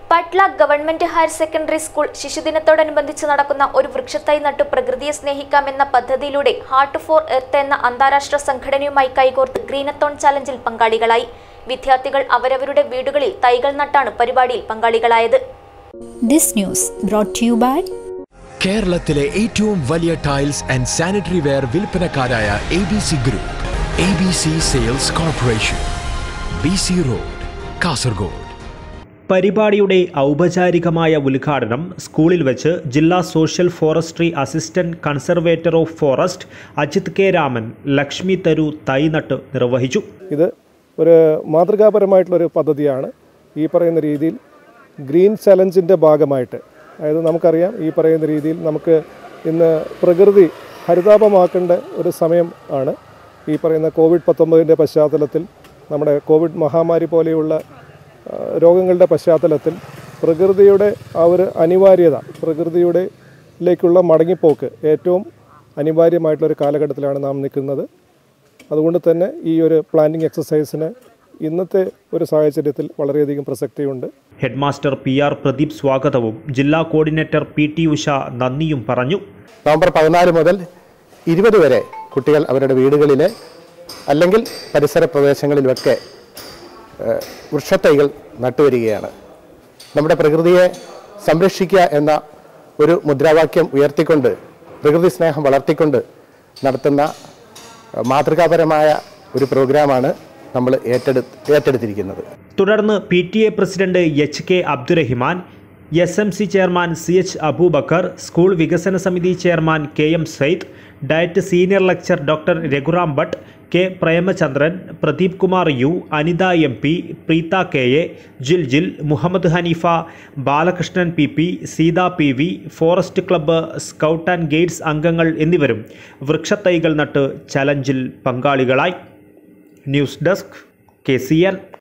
Patla government higher secondary school ശിശുദിനത്തോടനുബന്ധിച്ച് നടക്കുന്ന ഒരു വൃക്ഷത്തൈ നട്ടു പ്രകൃതിയെ സ്നേഹിക്കാമെന്ന പദ്ധതിയിലൂടെ ഹാർട്ട് ഫോർ എർത്ത് എന്ന അന്താരാഷ്ട്ര സംഘടനയുമായി കൈകോർത്ത് ഗ്രീനത്തോൺ ചലഞ്ചിൽ പങ്കാളികളായി വിദ്യാർത്ഥികൾ അവരവരുടെ വീടുകളിൽ തൈകൾ നട്ടാണ് പരിപാടിയിൽ പങ്കാളികളായത് This news brought to you by കേരളത്തിലെ ഏറ്റവും വലിയ ടൈൽസ് ആൻഡ് സാനിറ്ററി വെയർ വിൽപ്പനക്കാരായ A B C group A B C sales corporation B C road Kasaragod പരിപാടിയുടെ ഔപചാരികമായ ഉദ്ഘാടനം സ്കൂളിൽ വെച്ച് ജില്ലാ social forestry assistant conservator of forest Ajith K Raman ലക്ഷ്മി തരു തൈനട്ട് നിർവഹിച്ചു ഇത് ഒരു മാതൃകാപരമായിട്ടുള്ളൊരു പദ്ധതിയാണ് ഈ പറയുന്ന രീതിയിൽ ഗ്രീൻ ചലഞ്ചിൻ്റെ ഭാഗമായിട്ട് അതായത് നമുക്കറിയാം ഈ പറയുന്ന രീതിയിൽ നമുക്ക് ഇന്ന് പ്രകൃതി ഹരിതാപമാക്കേണ്ട ഒരു സമയം ആണ് ഈ പറയുന്ന കോവിഡ് പത്തൊമ്പതിൻ്റെ പശ്ചാത്തലത്തിൽ നമ്മുടെ കോവിഡ് മഹാമാരി പോലെയുള്ള ആ, രോഗങ്ങളുടെ പശ്ചാത്തലത്തിൽ പ്രകൃതിയുടെ ആ ഒരു അനിവാര്യത പ്രകൃതിയുടെ ലേക്കുള്ള മടങ്ങിപ്പോക്ക് ഏറ്റവും അനിവാര്യമായിട്ടുള്ളൊരു കാലഘട്ടത്തിലാണ് നാം നിൽക്കുന്നത് അതുകൊണ്ട് തന്നെ ഈ ഒരു പ്ലാനിങ് എക്സസൈസിന് ഇന്നത്തെ ഒരു സാഹചര്യത്തിൽ വളരെയധികം പ്രസക്തിയുണ്ട് ഹെഡ്മാസ്റ്റർ പി ആർ പ്രദീപ് സ്വാഗതവും ജില്ലാ കോർഡിനേറ്റർ പി ടി ഉഷ നന്ദിയും പറഞ്ഞു നവംബർ പതിനാല് മുതൽ ഇരുപത് വരെ കുട്ടികൾ അവരുടെ വീടുകളിലെ അല്ലെങ്കിൽ പരിസര പ്രദേശങ്ങളിലുമൊക്കെ ഏഹ്, വൃക്ഷത്തൈകൾ നട്ടുവരികയാണ് നമ്മുടെ പ്രകൃതിയെ സംരക്ഷിക്കുക എന്ന ഒരു മുദ്രാവാക്യം ഉയർത്തിക്കൊണ്ട് പ്രകൃതി സ്നേഹം വളർത്തിക്കൊണ്ട് നടത്തുന്ന ഏഹ്, മാതൃകാപരമായ ഒരു പ്രോഗ്രാമാണ് നമ്മൾ ഏറ്റെടു ഏറ്റെടുത്തിരിക്കുന്നത് തുടർന്ന് P T A president H K Abdurahiman S M C chairman C H Aboobacker school വികസന സമിതി chairman K M Sayyid DIET senior lecturer doctor Raghuram Bhat K Premachandran Pradeep Kumar U Anitha M P Preetha K A ജിൽ ജിൽ Muhammed Haneefa Balakrishnan P P Seetha P V forest club scout and guides അംഗങ്ങൾ എന്നിവരും വൃക്ഷത്തൈകൾ നട്ട് ചലഞ്ചിൽ പങ്കാളികളായി news desk K C N